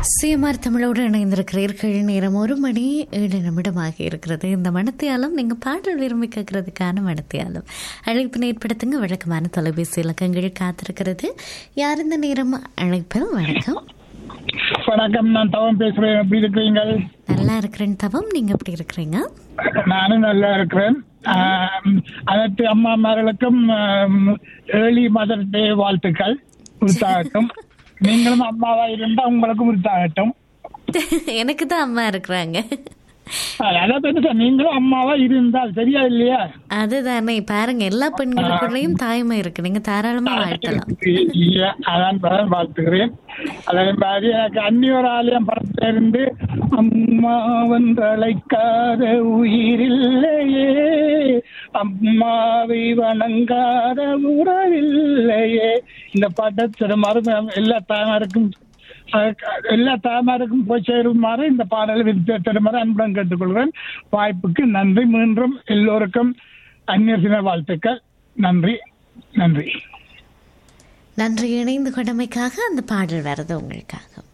CMR தமிழோடு இணைந்திருக்கிறீர்கள் நேரம் ஒரு மணி ஏழு நிமிடமாக இருக்கிறது இந்த மனத்தியாலும் நீங்கள் பாடல் விரும்பி கேட்கறதுக்கான மனத்தியாலும் அழைப்பினை ஏற்படுத்துங்க வழக்கமான தொலைபேசி இலக்கங்கள் காத்திருக்கிறது யார் இந்த நேரம் அழைப்பில் வணக்கம் வணக்கம் நான் தவம் பேசுறேன் எப்படி இருக்கிறீங்க நல்லா இருக்கிறேன் தவம் நீங்கள் எப்படி இருக்கிறீங்க நானும் நல்லா இருக்கிறேன் ஆம், அனைத்து அம்மாமார்களுக்கும் ஏர்லி மதர் டே வாழ்த்துக்கள் உற்சாகட்டும் நீங்களும் அம்மாவா இருந்தா உங்களுக்கும் உற்சாகட்டும் எனக்கு தான் அம்மா இருக்கிறாங்க அதை பற்றி நீங்களும் அம்மாவா இருந்தால் சரியா இல்லையா அதுதானே பாருங்க எல்லா பெண்களுக்குள்ளேயும் தாய்மை இருக்கு நீங்க தாராளமா வாழ்த்தலாம் இல்ல, அதான் தான் வாழ்த்துகிறேன் அதே மாதிரி எனக்கு அந்நியோர் ஆலயம் படத்துல இருந்து அம்மா வந்து அழைக்காத உயிரில்லையே அம்மாவை வணங்காத உறவில்லையே இந்த பாட்டை திருமாறும் எல்லா தாய்மாருக்கும் அஹ், எல்லா தாய்மாருக்கும் போய் சேருமாறு இந்த பாடலை விருத்த தருமாறு அன்புடன் கேட்டுக்கொள்கிறேன் வாய்ப்புக்கு நன்றி மீண்டும் எல்லோருக்கும் அந்நியர் தின வாழ்த்துக்கள் நன்றி நன்றி நன்றி இணைந்து கொண்டமைக்காக அந்த பாடல் வரது உங்களுக்காக